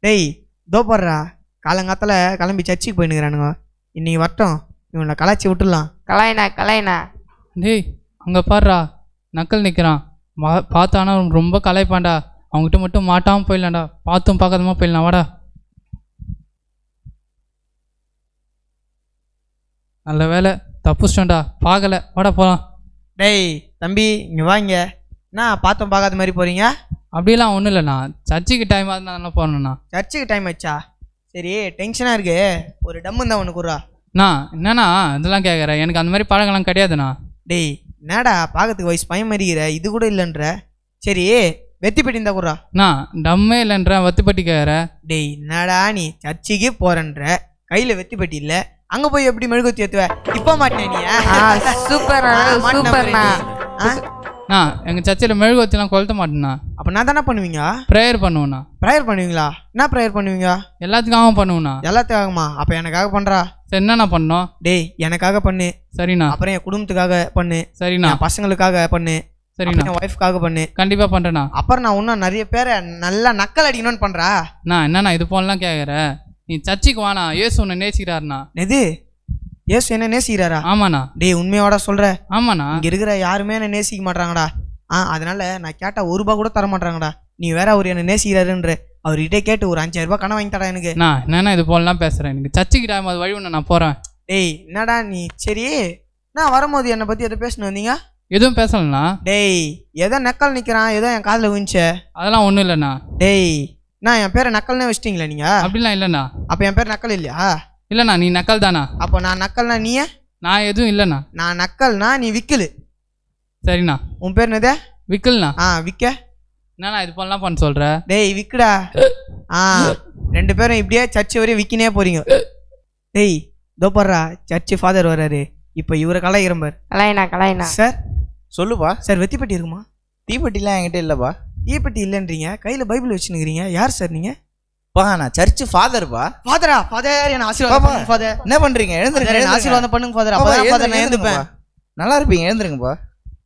டேய் தோ போடுறா காலங்காத்தில் கிளம்பி சர்ச்சுக்கு போயினுக்கிறானுங்க இன்னைக்கு வரட்டும் இவனை கலாச்சி விட்டுடலாம் கலாயினா கலாயினா டேய் அங்கே பாருடா நக்கல் நிற்கிறான் மா பார்த்தானா ரொம்ப கலைப்பான்டா அவங்ககிட்ட மட்டும் மாட்டாமல் போயிடலாம்டா பார்த்தும் பார்க்காதமா போயிடலாம் வாடா நல்ல வேலை தப்புச்சிட்டோம்டா பார்க்கல வாடா போகலாம் டேய் தம்பி இங்கே வாங்க என்ன பார்த்தோம் பார்க்காத மாதிரி போகிறீங்க அப்படிலாம் ஒன்றும் இல்லைண்ணா சர்ச்சுக்கு டைம் ஆகுதுனா போகணுண்ணா சர்ச்சுக்கு டைம் ஆச்சா சரி டென்ஷனாக இருக்கு ஒரு டம்மு தான் உனக்கு குர்ரா அண்ணா என்னண்ணா இதெல்லாம் கேட்குறேன் எனக்கு அந்த மாதிரி பழக்கம்லாம் கிடையாதுண்ணா டேய் என்னடா பார்க்கறதுக்கு வயசு பையன் மாதிரிக்கிற இது கூட இல்லைன்ற சரி வெத்தி பெட்டி இருந்தா குர்ரா அண்ணா டம்மே இல்லைன்றேன் வத்துப்பட்டி கேட்குறேன் டேய் என்னடா நீ சர்ச்சுக்கு போறன்ற கையில் வெத்தி பெட்டி இல்லை அங்கே போய் எப்படி மெழுகுத்தி ஏற்றுவ இப்போ மாட்டினே நீ ஆ சூப்பர் ஆ, மாட்டின சூப்பர்ண்ணா பாரு நீ. ஆ? அண்ணா எங்கள் சர்ச்சில் மெழுகுவத்திலாம் கொளுத்த மாட்டேண்ணா அப்போ நான் தானே பண்ணுவீங்க ப்ரேயர் பண்ணுவேண்ணா ப்ரேயர் பண்ணுவீங்களா என்ன ப்ரேயர் பண்ணுவீங்க எல்லாத்துக்காகவும் பண்ணுவேண்ணா எல்லாத்துக்காகமா அப்போ எனக்காக பண்ணுறா சரி என்னண்ணா பண்ணோம் டேய் எனக்காக பண்ணு சரிண்ணா அப்புறம் என் குடும்பத்துக்காக பண்ணு சரிண்ணா என் பசங்களுக்காக பண்ணு சரிண்ணா அப்புறம் என் ஒய்ஃப்காக பண்ணு கண்டிப்பாக பண்ணுறேண்ணா அப்புறம் நான் இன்னும் நிறைய பேரை நல்லா நக்கல் அடிக்கணும்னு பண்றா அண்ணா என்னண்ணா இது போலலாம் கேட்குற நீ சர்ச்சுக்கு வாண்ணா இயேசு உன்னை நேசிக்கிறாருண்ணா எது ஏசு என்ன நேசிக்கிறாரா ஆமாண்ணா டேய் உண்மையோட சொல்ற ஆமாண்ணா இங்க இருக்கிற யாருமே என்ன நேசிக்க மாட்டாங்கடா ஆ அதனால நான் கேட்டா ஒரு ரூபா கூட தர மாட்டாங்கடா நீ வேற அவர் என்ன நேசிக்கிறாருன்ற அவர்கிட்ட கேட்டு ஒரு அஞ்சாயிரம் ரூபாய் கடன் வாங்கி தடா எனக்கு அண்ணா என்னண்ணா இது போலலாம் பேசுகிறேன் எனக்கு சர்ச்சுக்கு டைம் அது வழி ஒன்று நான் போகிறேன் டேய் என்னடா நீ சரி நான் வரும்போது என்னை பத்தி எதை பேசணும் வந்தீங்க எதுவும் பேசலண்ணா டேய் எதோ நக்கல் நிக்கிறான் ஏதோ என் காதுல விழுந்துச்சே அதெல்லாம் ஒன்றும் இல்லைண்ணா டேய் நான் என் பேரை நக்கல்னே வச்சிட்டீங்களா நீங்க அப்படிலாம் இல்லைண்ணா அப்ப என் பேர் நக்கல் இல்லையா இல்லைண்ணா நீ நக்கல் தானா அப்போ நான் நக்கல்னா நீயே நான் எதுவும் இல்லைண்ணா நான் நக்கல்னா நீ விக்கலு சரிண்ணா உன் பேர் என்னதே விக்கல்ண்ணா ஆ விக்க என்னண்ணா இது போலலாம் பண்ண சொல்கிற டேய் விக்குடா ஆ ரெண்டு பேரும் இப்படியே சர்ச்சு வரையும் விக்கினே போறீங்க டேய் தோப்பர்றா சர்ச்சு ஃபாதர் வராரு இப்போ இவரை கலாயிரம்பார் கலாயினா கலாயினா சார் சொல்லுப்பா சார் வெத்திப்பட்டி இருக்குமா தீப்பெட்டிலாம் என்கிட்ட இல்லைப்பா தீப்பெட்டி இல்லைன்றீங்க கையில் பைபிள் வச்சுனுக்கிறீங்க யார் சார் நீங்க பா நான் சர்ச்சு ஃபாதர்ப்பா ஃபாதரா ஃபாதர் என்ன ஆசீர்வாதம் பாப்பா. பண்ணுங்க ஃபாதர் என்ன பண்றீங்க எழுந்துருங்க என்ன எழுந்துருங்க. ஆசீர்வாதம் பண்ணுங்க ஃபாதர் பாப்பா, அப்பதான் ஃபாதர் நான் எழுந்துருங்க, எழுந்துப்பேன் நல்லா இருப்பீங்க எழுந்துருங்கப்பா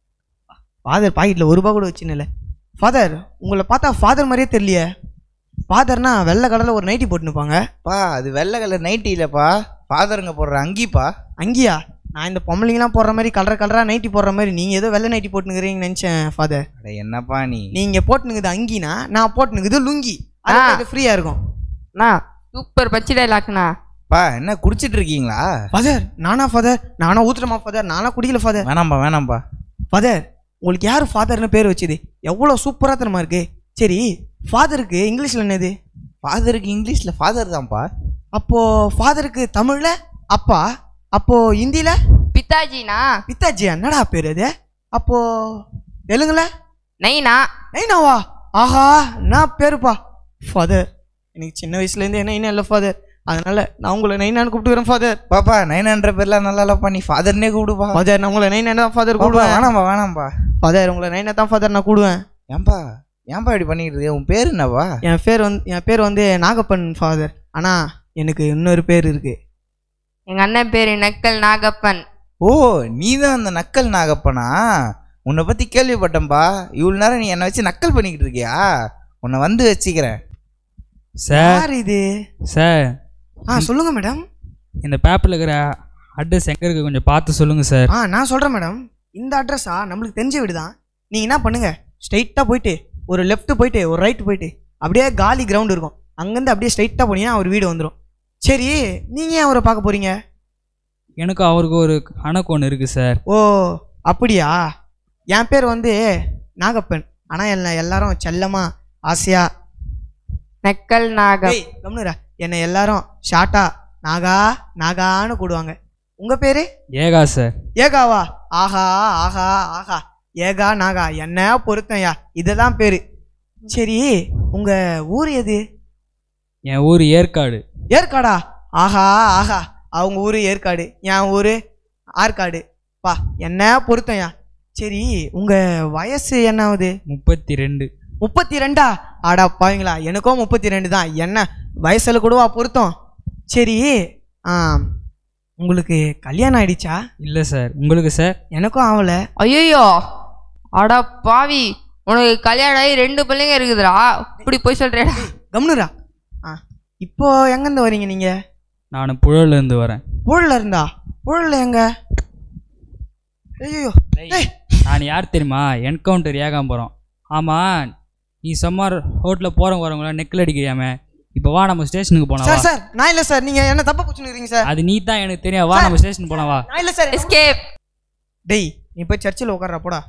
ஃபாதர் பாக்கெட்டில் ஒரு ரூபா கூட வச்சுன்னு ஃபாதர் உங்களை பார்த்தா ஃபாதர் மாதிரியே தெரியலையே ஃபாதர்னா வெள்ளை கடலில் ஒரு நைட்டி போட்டுனுப்பாங்க பா அது வெள்ளை கலர் நைட்டி இல்லைப்பா ஃபாதருங்க போடுற அங்கிப்பா அங்கேயா நான் இந்த பொம்பளைங்கலாம் போடுற மாதிரி கலர் கலராக நைட்டி போடுற மாதிரி நீங்கள் ஏதோ வெள்ளை நைட்டி போட்டுனுக்கிறீங்கன்னு நினச்சேன் ஃபாதர் அட என்னப்பா நீ நீங்கள் போட்டுனுக்குது அங்கினா நான் போட்டுனுக்குது லுங்கி அது ஃப்ரீயாக இருக்கும் அண்ணா சூப்பர் பச்சி டைலாக்ண்ணா பா என்ன குடிச்சிட்டு இருக்கீங்களா ஃபாதர் நானா ஃபாதர் நானா ஊத்துறமா ஃபாதர் நானா குடிக்கல ஃபாதர் வேணாம்பா வேணாம்பா ஃபாதர் உங்களுக்கு யார் ஃபாதர்னு பேர் வச்சது எவ்வளோ சூப்பராக தரமா இருக்கு சரி ஃபாதருக்கு இங்கிலீஷில் என்னது ஃபாதருக்கு இங்கிலீஷ்ல ஃபாதர் தான்ப்பா அப்போ ஃபாதருக்கு தமிழில் அப்பா அப்போ ஹிந்தியில் பித்தாஜினா பித்தாஜி என்னடா பேர் அது அப்போ தெலுங்குல நைனா நைனாவா ஆஹா நான் பேருப்பா ஃபாதர் எனக்கு சின்ன வயசுலேருந்து என்ன நைனா இல்லை ஃபாதர் அதனால நான் உங்களை நைனான்னு கூப்பிட்டுக்கிறேன் ஃபாதர் பாப்பா நைனான்ற பேர்லாம் நல்லா இல்லப்பா நீ ஃபாதர்னே கூப்பிடுப்பா ஃபாதர் நான் உங்களை நைனா தான் ஃபாதர் பாப்பா, கூப்பிடுவேன் வேணாம்பா வேணாம்பா ஃபாதர் உங்களை நைனா தான் ஃபாதர் நான் கூடுவேன் ஏன்பா ஏன்பா இப்படி பண்ணிட்டு இருக்க உன் பேர் என்னப்பா என் பேர் வந்து என் பேர் வந்து நாகப்பன் ஃபாதர் ஆனால் எனக்கு இன்னொரு பேர் இருக்கு எங்க அண்ணன் பேரு நக்கல் நாகப்பன் ஓ நீ தான் அந்த நக்கல் நாகப்பனா உன்னை பத்தி கேள்விப்பட்டேன்பா இவ்வளோ நேரம் நீ என்னை வச்சு நக்கல் பண்ணிக்கிட்டு இருக்கியா உன்னை வந்து வச்சுக்கிறேன் சார் யார் இது சார் ஆ சொல்லுங்க மேடம் இந்த பேப்பரில் இருக்கிற அட்ரஸ் எங்கே இருக்குது கொஞ்சம் பார்த்து சொல்லுங்கள் சார் ஆ நான் சொல்கிறேன் மேடம் இந்த அட்ரஸா நம்மளுக்கு தெரிஞ்ச வீடு தான் நீங்கள் என்ன பண்ணுங்க ஸ்ட்ரைட்டாக போயிட்டு ஒரு லெஃப்ட் போயிட்டு ஒரு ரைட் போயிட்டு அப்படியே காலி கிரவுண்ட் இருக்கும் அங்கேருந்து அப்படியே ஸ்ட்ரைட்டாக போனீங்கன்னா அவர் வீடு வந்துடும் சரி நீங்கள் ஏன் அவரை பார்க்க போகிறீங்க எனக்கு அவருக்கு ஒரு கணக்கு ஒன்று இருக்குது சார் ஓ அப்படியா என் பேர் வந்து நாகப்பன் ஆனால் என்ன எல்லாரும் செல்லமா ஆசையா நக்கல் நாக ஏய் கம்னுரா என்னை எல்லாரும் ஷார்ட்டா நாகா நாகான்னு கூடுவாங்க உங்கள் பேர் ஏகா சார் ஏகாவா ஆஹா ஆஹா ஆஹா ஏகா நாகா என்ன பொருத்தம்யா இதுதான் பேரு சரி உங்க ஊர் எது என் ஊர் ஏற்காடு ஏற்காடா ஆஹா ஆஹா அவங்க ஊரு ஏற்காடு என் ஊரு ஆற்காடு பா என்ன பொருத்தம்யா சரி உங்க வயசு என்ன ஆகுது முப்பத்தி ரெண்டு முப்பத்தி ரெண்டா ஆடா பாவீங்களா எனக்கும் முப்பத்தி ரெண்டு தான் என்ன வயசுல கூடவா பொருத்தம் சரி ஆ உங்களுக்கு கல்யாணம் ஆயிடுச்சா இல்லை சார் உங்களுக்கு சார் எனக்கும் ஆகலை ஐயோ அட பாவி உனக்கு கல்யாணம் ஆகி ரெண்டு பிள்ளைங்க இருக்குதுடா இப்படி போய் சொல்றேடா கம்னுரா ஆ இப்போ எங்கேருந்து வரீங்க நீங்கள் நான் புழல்லேருந்து வரேன் புழல்ல இருந்தா புழல்ல எங்க ஐயோ ஏய் நான் யார் தெரியுமா என்கவுண்டர் ஏகாம்பரம் ஆமாம் நீ சம்மார் ஹோட்டலில் போகிறவங்க வரவங்கள நெக்கில் அடிக்கிறியாமே இப்போ வா நம்ம ஸ்டேஷனுக்கு போனா சார் வா சார் நான் இல்லை சார் நீங்கள் என்ன தப்பா பிடிச்சிருக்கீங்க சார் அது நீ தான் எனக்கு தெரியும் வா நம்ம ஸ்டேஷன் போலாம் வா நான் இல்லை சார் எஸ்கேப் டேய் நீ போய் சர்ச்சில் உட்கார்றா போடா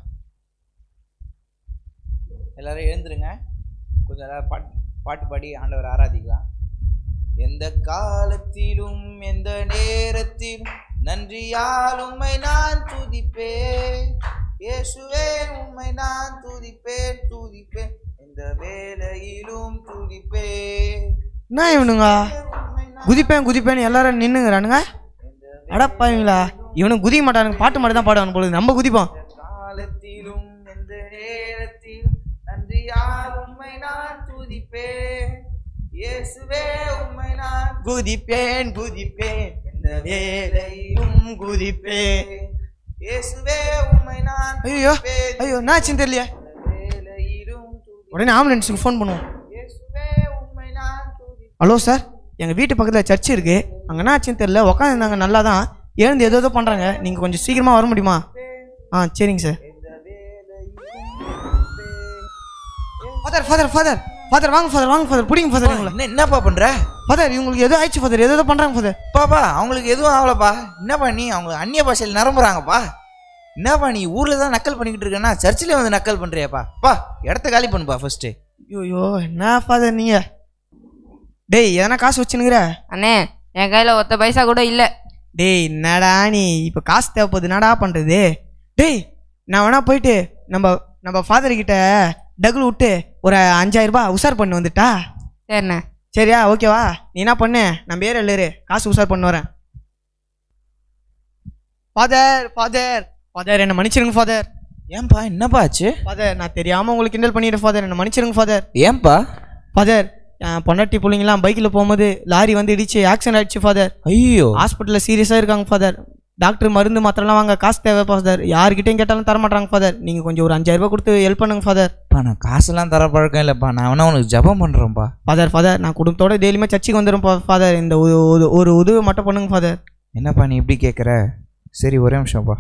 எல்லாரும் எழுந்துருங்க கொஞ்ச நேரம் பாட்டு பாட்டு பாடி ஆண்டவர் ஆராதிக்கலாம் எந்த காலத்திலும் எந்த நேரத்திலும் நன்றியால் உம்மை நான் துதிப்பேன் இயேசுவே உம்மை நான் துதிப்பேன் துதிப்பேன் எந்த வேலையிலும் துதிப்பேன் என்ன இவனுங்க உம்மை நான் குதிப்பேன் குதிப்பேன் எல்லாரும் நின்னுங்கிறானுங்க அடப்பாவீங்களா இவனுக்கு குதிக்க மாட்டானுங்க பாட்டு மட்டும் தான் பாடுவானு பொழுது நம்ம குதிப்போம் காலத்திலும் எந்த நேரத்திலும் நன்றியால் உம்மை நான் துதிப்பேன் இயேசுவே உம்மை நான் குதிப்பேன் குதிப்பேன் எந்த வேலையிலும் குதிப்பேன் இயேசுவே உம்மை நான் ஐயோ துதிப்பேன். ஐயோ என்னாச்சுன்னு தெரியல வேலையிலும் துதி- உடனே ஆம்புலன்ஸுக்கு ஃபோன் பண்ணுவோம் இயேசுவே உம்மை நான் துதி- ஹலோ சார் எங்கள் வீட்டு பக்கத்தில் சர்ச் இருக்கு அங்கே என்னாச்சுன்னு தெரியல உட்காந்துருந்தாங்க நல்லா தான் எழுந்து ஏதோ ஏதோ பண்ணுறாங்க நீங்கள் கொஞ்சம் சீக்கிரமாக வர முடியுமா ஆ சரிங்க சார் எந்த வேலையிலும் துதிப்பேன். ஃபாதர் ஃபாதர் ஃபாதர் ஃபாதர் வாங்க ஃபாதர் வாங்க ஃபாதர் பிடிங்க ஃபாதர் இவங்கள என்ன என்னப்பா பண்ற ஃபாதர் இவங்களுக்கு எதோ ஆயிடுச்சு ஃபாதர் ஏதோ ஏதோ பண்ணுறாங்க ஃபாதர் பாப்பா அவங்களுக்கு எதுவும் ஆகலப்பா என்னப்பா நீ அவங்க அந்நிய பாஷையில் நிரம்புறாங்கப்பா என்னப்பா நீ ஊர்ல தான் நக்கல் பண்ணிக்கிட்டு இருக்கேன்னா சர்ச்சில் வந்து நக்கல் பண்றியாப்பா பா இடத்த காலி பண்ணுப்பா ஃபர்ஸ்ட் ஐயோ என்ன ஃபாதர் நீங்கள் டேய் எதனா காசு வச்சுனுங்கிற அண்ணே என் கையில் ஒத்த பைசா கூட இல்லை டேய் என்னடா நீ இப்போ காசு தேவைப்படுது என்னடா பண்ணுறது டேய் நான் வேணா போயிட்டு நம்ம நம்ம ஃபாதர் கிட்ட டகுல் விட்டு ஒரு அஞ்சாயிரம் ரூபாய் உசார் பண்ணி வந்துட்டா சரிண்ணே சரியா ஓகேவா நீ என்ன பண்ணு நான் பேர் எழுரு காசு உசார் பண்ண வரேன் ஃபாதர் ஃபாதர் ஃபாதர் என்னை மன்னிச்சிருங்க ஃபாதர் ஏன்பா என்னப்பா ஆச்சு ஃபாதர் நான் தெரியாமல் உங்களுக்கு கிண்டல் பண்ணிடுறேன் ஃபாதர் என்னை மன்னிச்சிருங்க ஃபாதர் ஏன்பா ஃபாதர் என் பொண்டாட்டி பிள்ளைங்களாம் பைக்கில் போகும்போது லாரி வந்து இடிச்சு ஆக்சிடென்ட் ஆயிடுச்சு ஃபாதர் ஐயோ ஹாஸ்பிட்டலில் சீரியஸாக இருக்காங்க ஃபாதர் டாக்டர் மருந்து மாத்திரலாம் வாங்க காசு தேவை ஃபாதர் யார்கிட்டயும் கேட்டாலும் தர மாட்டாங்க ஃபாதர் நீங்கள் கொஞ்சம் ஒரு அஞ்சாயிரம் ரூபாய் கொடுத்து ஹெல்ப் பண்ணுங்க ஃபாதர் பா நான் காசெல்லாம் தர பழக்கம் இல்லைப்பா நான் வேணா உனக்கு ஜெபம் பண்றேன்ப்பா ஃபாதர் ஃபாதர் நான் குடும்பத்தோட டெய்லியுமே சர்ச்சுக்கு வந்துடும் ஃபாதர் இந்த ஒரு ஒரு- ஒரு உதவி மட்டும் பண்ணுங்க ஃபாதர் என்னப்பா நீ இப்படி கேட்குற சரி ஒரே நிமிஷம்ப்பா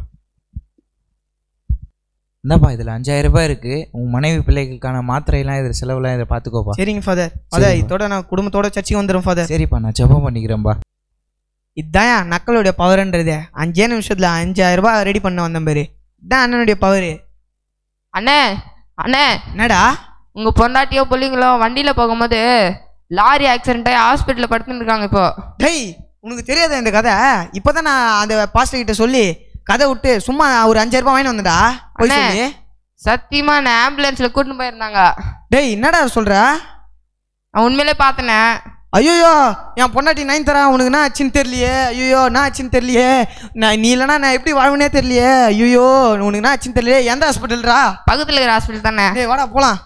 இந்தாப்பா இதில் அஞ்சாயிரம் ரூபாய் இருக்கு உன் மனைவி பிள்ளைகளுக்கான மாத்திரையெல்லாம் இதில் செலவுலாம் இதை பார்த்துக்கோப்பா சரிங்க ஃபாதர் ஃபாதர் சரிப்பா. இதோட நான் குடும்பத்தோட சர்ச்சுக்கு வந்துடும் ஃபாதர் சரிப்பா நான் ஜெபம் பண்ணிக்கிறேன்ப்பா இதான் நக்களுடைய பவர்ன்றது அஞ்சே நிமிஷத்தில் அஞ்சாயிரம் ரூபாய் ரெடி பண்ண வந்தேன் பேரு இதான் அண்ணனுடைய பவர் அண்ணே அண்ணே என்னடா உங்கள் பொண்டாட்டியோ பிள்ளைங்களோ வண்டியில் போகும்போது லாரி ஆக்சிடென்ட் ஆகி ஹாஸ்பிட்டலில் படுத்துன்னு இருக்காங்க இப்போ டேய் உனக்கு தெரியாத இந்த கதை இப்போதான் நான் அந்த பாஸ்டர் கிட்ட சொல்லி கதை விட்டு சும்மா ஒரு அஞ்சாயிரம் ரூபாய் வாங்கி வந்தேன்டா போய் அண்ணே. சொல்லி சத்தியமா நான் ஆம்புலன்ஸில் கூட்டின்னு போயிருந்தாங்க டேய் என்னடா சொல்ற நான் உண்மையிலே பார்த்தனே ஐயோயோ என் பொண்டாட்டி நைன் தரா உனக்கு என்ன ஆச்சுன்னு தெரியலையே ஐயோ என்ன ஆச்சுன்னு தெரியலையே நான் நீ இல்லைனா நான் எப்படி வாழ்வனே தெரியலையே ஐயோ உனக்கு என்ன ஆச்சுன்னு தெரியலையே எந்த ஹாஸ்பிட்டல்ரா பக்கத்தில் இருக்கிற ஹாஸ்பிட்டல் தானே டேய் வாடா போலாம்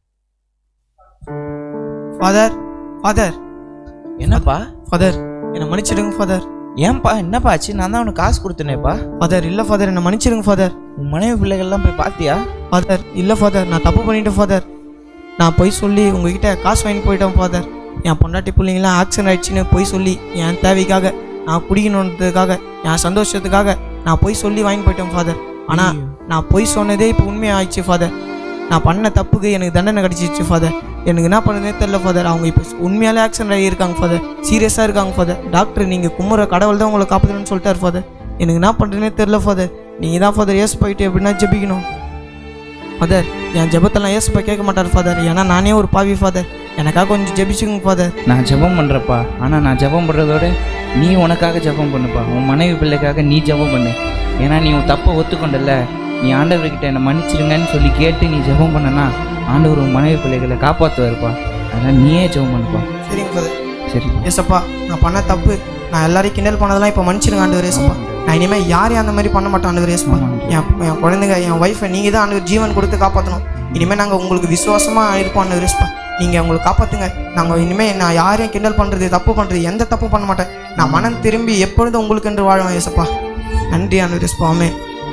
ஃபாதர் ஃபாதர் என்னப்பா ஃபாதர் என்னை மன்னிச்சிடுங்க ஃபாதர் ஏன்பா என்னப்பா ஆச்சு நான் தான் உனக்கு காசு கொடுத்தனேப்பா ஃபாதர் இல்லை ஃபாதர் என்னை மன்னிச்சிடுங்க ஃபாதர் உன் மனைவி பிள்ளைகள்லாம் போய் பார்த்தியா ஃபாதர் இல்லை ஃபாதர் நான் தப்பு பண்ணிட்டேன் ஃபாதர் நான் போய் சொல்லி உங்ககிட்ட காசு வாங்கி போயிட்டேன் ஃபாதர் என் பொண்டாட்டி பிள்ளைங்களாம் ஆக்சிடென்ட் ஆயிடுச்சுன்னு போய் சொல்லி என் தேவைக்காக நான் குடிக்கணுன்றதுக்காக என் சந்தோஷத்துக்காக நான் போய் சொல்லி வாங்கி போயிட்டேன் ஃபாதர் ஆனால் நான் போய் சொன்னதே இப்போ உண்மையாயிடுச்சு ஃபாதர் நான் பண்ண தப்புக்கு எனக்கு தண்டனை கிடச்சிச்சு ஃபாதர் எனக்கு என்ன பண்ணுறதே தெரில ஃபாதர் அவங்க இப்போ உண்மையாலே ஆக்சிடென்ட் ஆகியிருக்காங்க ஃபாதர் சீரியஸாக இருக்காங்க ஃபாதர் டாக்டர் நீங்கள் கும்புற கடவுள் தான் உங்களை காப்பாற்றணும்னு சொல்லிட்டார் ஃபாதர் எனக்கு என்ன பண்ணுறதுனே தெரில ஃபாதர் நீங்கள் தான் ஃபாதர் ஏசு போயிட்டு எப்படின்னா ஜெபிக்கணும் ஃபாதர் என் ஜெபத்தெல்லாம் ஏசுப்பா கேட்க மாட்டார் ஃபாதர் ஏன்னா நானே ஒரு பாவி ஃபாதர் எனக்காக கொஞ்சம் ஜெபிச்சுங்க ஃபாதர் நான் ஜெபம் பண்ணுறப்பா ஆனால் நான் ஜெபம் பண்ணுறதோட நீ உனக்காக ஜெபம் பண்ணுப்பா உன் மனைவி பிள்ளைக்காக நீ ஜெபம் பண்ணு ஏன்னா நீ உன் தப்பை ஒத்துக்கொண்டல நீ ஆண்டவர்கிட்ட என்னை மன்னிச்சிடுங்கன்னு சொல்லி கேட்டு நீ ஜெபம் பண்ணனா ஆண்டவர் உன் மனைவி பிள்ளைகளை காப்பாற்றுவாருப்பா அதனால் நீயே ஜெபம் பண்ணுப்பா சரிங்க ஃபாதர் சரி ஏசப்பா நான் பண்ண தப்பு நான் எல்லாரையும் கிண்டல் பண்ணதெல்லாம் இப்போ மன்னிச்சிருங்க ஆண்டவர் ஏசப்பா நான் இனிமேல் யாரையும் அந்த மாதிரி பண்ண மாட்டேன் ஆண்டவர் ஏசப்பா என் என் குழந்தைங்க என் ஒய்ஃபை நீங்கள் தான் ஆண்டவர் ஜீவன் கொடுத்து காப்பாற்றணும் இனிமேல் நாங்கள் உங்களுக்கு விசுவாசமாக இருப்போம் ஆண்டவர் ஏசப்பா நீங்கள் உங்களை காப்பாற்றுங்க நாங்கள் இனிமேல் நான் யாரையும் கிண்டல் பண்ணுறது தப்பு பண்ணுறது எந்த தப்பு பண்ண மாட்டேன் நான் மனம் திரும்பி எப்பொழுதும் உங்களுக்கு என்று வாழுவேன் ஏசப்பா நன்றி ஆண்டவர் ஏசப்பா ஆமே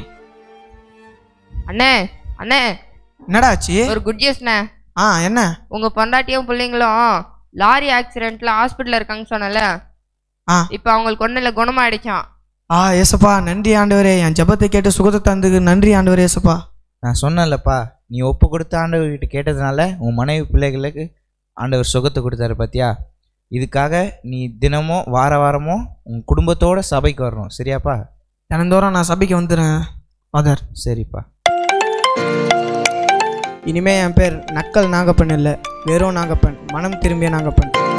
அண்ணே அண்ணே என்னடா ஆச்சு ஒரு குட் நியூஸ்ண்ணே ஆ என்ன உங்கள் பொண்டாட்டியும் பிள்ளைங்களும் லாரி ஆக்சிடென்ட்ல ஹாஸ்பிட்டல்ல இருக்காங்கன்னு சொன்னல ஆ. இப்போ அவங்களுக்கு ஒன்றும் இல்லை குணமாயிடுச்சான் ஆ ஏசப்பா நன்றி ஆண்டவரே என் ஜெபத்தை கேட்டு சுகத்தை தந்ததுக்கு நன்றி ஆண்டவரே ஏசப்பா நான் சொன்னேன்லப்பா நீ ஒப்பு கொடுத்த ஆண்டவர்கிட்ட கேட்டதுனால உன் மனைவி பிள்ளைகளுக்கு ஆண்டவர் சுகத்தை கொடுத்தாரு பாத்தியா இதுக்காக நீ தினமும் வார வாரமோ உன் குடும்பத்தோட சபைக்கு வரணும் சரியாப்பா தினந்தோறும் நான் சபைக்கு வந்துடுறேன் ஃபாதர் சரிப்பா இனிமே என் பேர் நக்கல் நாகப்பன் இல்லை வெறும் நாகப்பன் மனம் திரும்பிய நாகப்பன்